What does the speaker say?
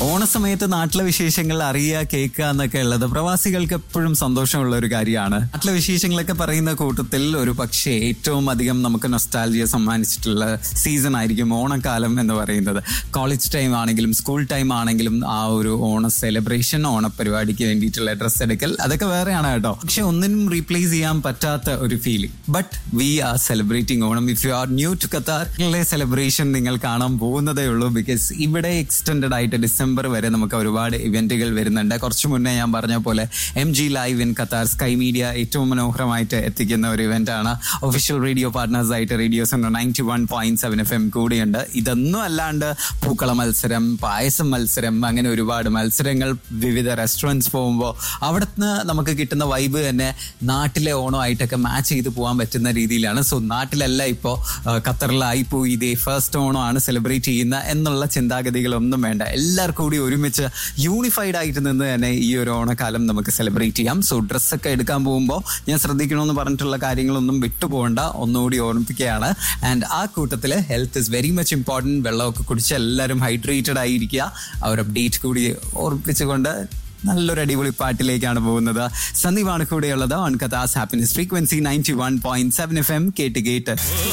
ഓണസമയത്ത് നാട്ടിലെ വിശേഷങ്ങൾ അറിയുക കേൾക്കുക എന്നൊക്കെ ഉള്ളത് പ്രവാസികൾക്ക് എപ്പോഴും സന്തോഷമുള്ള ഒരു കാര്യമാണ് നാട്ടിലെ വിശേഷങ്ങളൊക്കെ പറയുന്ന കൂട്ടത്തിൽ ഒരു പക്ഷേ ഏറ്റവും അധികം നമുക്ക് നൊസ്റ്റാലജിയ സമ്മാനിച്ചിട്ടുള്ള സീസൺ ആയിരിക്കും ഓണക്കാലം എന്ന് പറയുന്നത് കോളേജ് ടൈം ആണെങ്കിലും സ്കൂൾ ടൈം ആണെങ്കിലും ആ ഒരു ഓണ സെലിബ്രേഷൻ ഓണപരിപാടിക്ക് വേണ്ടിയിട്ടുള്ള ഡ്രസ്സ് എടുക്കൽ അതൊക്കെ വേറെയാണ് കേട്ടോ പക്ഷെ ഒന്നിനും റീപ്ലേസ് ചെയ്യാൻ പറ്റാത്ത ഒരു feeling but we are celebrating Onam if you are new to ഖത്താറിലെ സെലിബ്രേഷൻ നിങ്ങൾ കാണാൻ പോകുന്നതേ ഉള്ളൂ ബിക്കോസ് ഇവിടെ എക്സ്റ്റെൻഡ് ആയിട്ട് ഡിസംബർ വരെ നമുക്ക് ഒരുപാട് ഇവന്റുകൾ വരുന്നുണ്ട് കുറച്ച് മുന്നേ ഞാൻ പറഞ്ഞ പോലെ M G live in Qatar sky media ഏറ്റവും മനോഹരമായിട്ട് എത്തിക്കുന്ന ഒരു ഇവന്റ് ആണ് ഒഫീഷ്യൽ റേഡിയോ പാർട്ട്നേഴ്സ് ആയിട്ട് radios ninety one point seven F M കൂടിയുണ്ട് ഇതൊന്നും അല്ലാണ്ട് പൂക്കള മത്സരം പായസം മത്സരം അങ്ങനെ ഒരുപാട് മത്സരങ്ങൾ വിവിധ റെസ്റ്റോറൻറ്റ്സ് പോകുമ്പോൾ അവിടുന്ന് നമുക്ക് കിട്ടുന്ന വൈബ് തന്നെ നാട്ടിലെ ഓണമായിട്ടൊക്കെ മാച്ച് ചെയ്ത് പോകാൻ പറ്റുന്ന രീതിയിലാണ് സോ നാട്ടിലല്ല ഇപ്പോൾ ഖത്തറിലായി പോയി ഇതേ ഫസ്റ്റ് ഓണമാണ് സെലിബ്രേറ്റ് ചെയ്യുന്ന എന്നുള്ള ചിന്താഗതികളൊന്നും വേണ്ട എല്ലാവർക്കും കൂടി ഒരുമിച്ച് യൂണിഫൈഡ് ആയിട്ട് നിന്ന് തന്നെ ഈ ഒരു ഓണക്കാലം നമുക്ക് സെലിബ്രേറ്റ് ചെയ്യാം സോ ഡ്രസ്സൊക്കെ എടുക്കാൻ പോകുമ്പോൾ ഞാൻ ശ്രദ്ധിക്കണമെന്ന് പറഞ്ഞിട്ടുള്ള കാര്യങ്ങളൊന്നും വിട്ടുപോകണ്ട ഒന്നുകൂടി ഓർമ്മിപ്പിക്കുകയാണ് ആൻഡ് ആ കൂട്ടത്തിൽ health is very much important വെള്ളമൊക്കെ കുടിച്ച് എല്ലാവരും ഹൈഡ്രേറ്റഡ് ആയിരിക്കുക ആ ഒരു അപ്ഡേറ്റ് കൂടി ഓർപ്പിച്ചുകൊണ്ട് നല്ലൊരു അടിപൊളി പാട്ടിലേക്കാണ് പോകുന്നത് സന്ദീപാണ് കൂടെയുള്ളത് ഓൺ കഥാസ് happiness frequency ninety one point seven F M കേട്ട് കേട്ട്